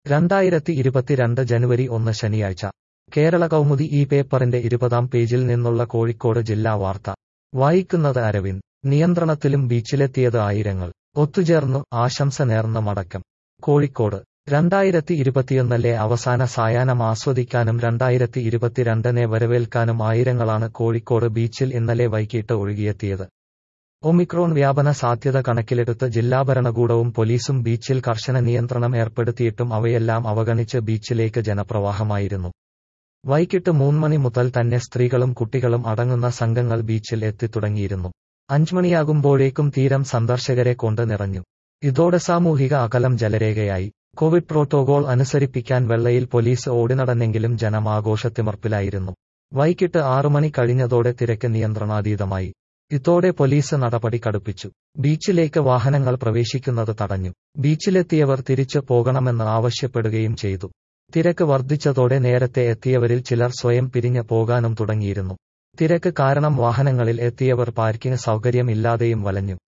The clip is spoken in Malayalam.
രണ്ടായിരത്തി ഇരുപത്തിരണ്ട് ജനുവരി ഒന്ന് ശനിയാഴ്ച കേരള കൗമുദി ഈ പേപ്പറിന്റെ ഇരുപതാം പേജിൽ നിന്നുള്ള കോഴിക്കോട് ജില്ലാ വാർത്ത വായിക്കുന്നത് അരവിന്ദ് നിയന്ത്രണത്തിലും ബീച്ചിലെത്തിയത് ആയിരങ്ങൾ ഒത്തുചേർന്നു ആശംസ നേർന്ന മടക്കം കോഴിക്കോട് രണ്ടായിരത്തി ഇരുപത്തിയൊന്നിലെ അവസാന സായാഹ്നം ആസ്വദിക്കാനും രണ്ടായിരത്തി ഇരുപത്തിരണ്ടിനെ വരവേൽക്കാനും ആയിരങ്ങളാണ് കോഴിക്കോട് ബീച്ചിൽ ഇന്നലെ വൈകിട്ട് ഒഴുകിയെത്തിയത് ഒമിക്രോൺ വ്യാപന സാധ്യത കണക്കിലെടുത്ത് ജില്ലാ ഭരണകൂടവും പോലീസും ബീച്ചിൽ കർശന നിയന്ത്രണം ഏർപ്പെടുത്തിയിട്ടും അവയെല്ലാം അവഗണിച്ച് ബീച്ചിലേക്ക് ജനപ്രവാഹമായിരുന്നു വൈകിട്ട് മൂന്നുമണി മുതൽ തന്നെ സ്ത്രീകളും കുട്ടികളും അടങ്ങുന്ന സംഘങ്ങൾ ബീച്ചിൽ എത്തിത്തുടങ്ങിയിരുന്നു അഞ്ചുമണിയാകുമ്പോഴേക്കും തീരം സന്ദർശകരെ കൊണ്ട് നിറഞ്ഞു ഇതോടെ സാമൂഹിക അകലം ജലരേഖയായി കോവിഡ് പ്രോട്ടോകോൾ അനുസരിപ്പിക്കാൻ വെള്ളയിൽ പോലീസ് ഓടിനടന്നെങ്കിലും ജനം ആഘോഷത്തിമർപ്പിലായിരുന്നു വൈകിട്ട് ആറുമണി കഴിഞ്ഞതോടെ തിരക്ക് നിയന്ത്രണാതീതമായി ഇതോടെ പോലീസ് നടപടി കടുപ്പിച്ചു ബീച്ചിലേക്ക് വാഹനങ്ങൾ പ്രവേശിക്കുന്നത് തടഞ്ഞു ബീച്ചിലെത്തിയവർ തിരിച്ചു പോകണമെന്ന് ആവശ്യപ്പെടുകയും ചെയ്തു തിരക്ക് വർദ്ധിച്ചതോടെ നേരത്തെ എത്തിയവരിൽ ചിലർ സ്വയം പിരിഞ്ഞു പോകാനും തുടങ്ങിയിരുന്നു തിരക്ക് കാരണം വാഹനങ്ങളിൽ എത്തിയവർ പാർക്കിംഗ് സൗകര്യം ഇല്ലാതെയും വലഞ്ഞു